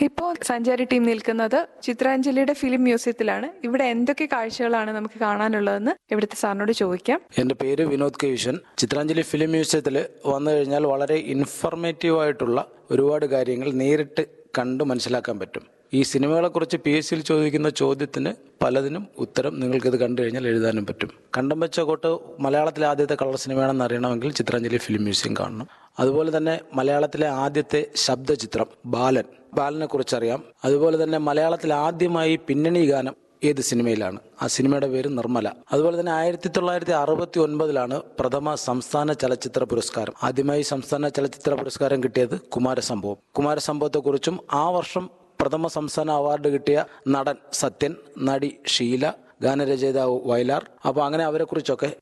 ഇപ്പോൾ സഞ്ചാരി ടീം നിൽക്കുന്നത് ചിത്രാഞ്ജലിയുടെ ഫിലിം മ്യൂസിയത്തിലാണ് ഇവിടെ എന്തൊക്കെ കാഴ്ചകളാണ് നമുക്ക് കാണാനുള്ളതെന്ന് ഇവിടുത്തെ സാറിനോട് ചോദിക്കാം എൻ്റെ പേര് Vinod K vision Chitranjali film മ്യൂസിയത്തിൽ വന്നു കഴിഞ്ഞാൽ വളരെ ഇൻഫർമേറ്റീവ് ആയിട്ടുള്ള ഒരുപാട് കാര്യങ്ങൾ നേരിട്ട് കണ്ട് മനസ്സിലാക്കാൻ പറ്റും ഈ സിനിമകളെക്കുറിച്ച് പി എസ് സിയിൽ ചോദിക്കുന്ന ചോദ്യത്തിന് പലതിനും ഉത്തരം നിങ്ങൾക്കിത് കണ്ടു കഴിഞ്ഞാൽ എഴുതാനും പറ്റും കണ്ടം വെച്ച കോട്ട് മലയാളത്തിലെ ആദ്യത്തെ കളർ സിനിമയാണെന്ന് അറിയണമെങ്കിൽ ചിത്രാഞ്ജലി ഫിലിം മ്യൂസിയം കാണണം അതുപോലെ തന്നെ മലയാളത്തിലെ ആദ്യത്തെ ശബ്ദചിത്രം ബാലൻ ബാലനെ കുറിച്ചറിയാം അതുപോലെ തന്നെ മലയാളത്തിൽ ആദ്യമായി പിന്നണി ഗാനം ഏത് സിനിമയിലാണ് ആ സിനിമയുടെ പേര് നിർമ്മല അതുപോലെ തന്നെ ആയിരത്തി തൊള്ളായിരത്തി അറുപത്തി ഒൻപതിലാണ് പ്രഥമ സംസ്ഥാന ചലച്ചിത്ര പുരസ്കാരം ആദ്യമായി സംസ്ഥാന ചലച്ചിത്ര പുരസ്കാരം കിട്ടിയത് കുമാരസംഭവം കുമാരസംഭവത്തെക്കുറിച്ചും ആ വർഷം പ്രഥമ സംസ്ഥാന അവാർഡ് കിട്ടിയ നടൻ സത്യൻ നടി ഷീല ഗാനരചയിതാവ് വയലാർ അപ്പോൾ അങ്ങനെ അവരെക്കുറിച്ചൊക്കെ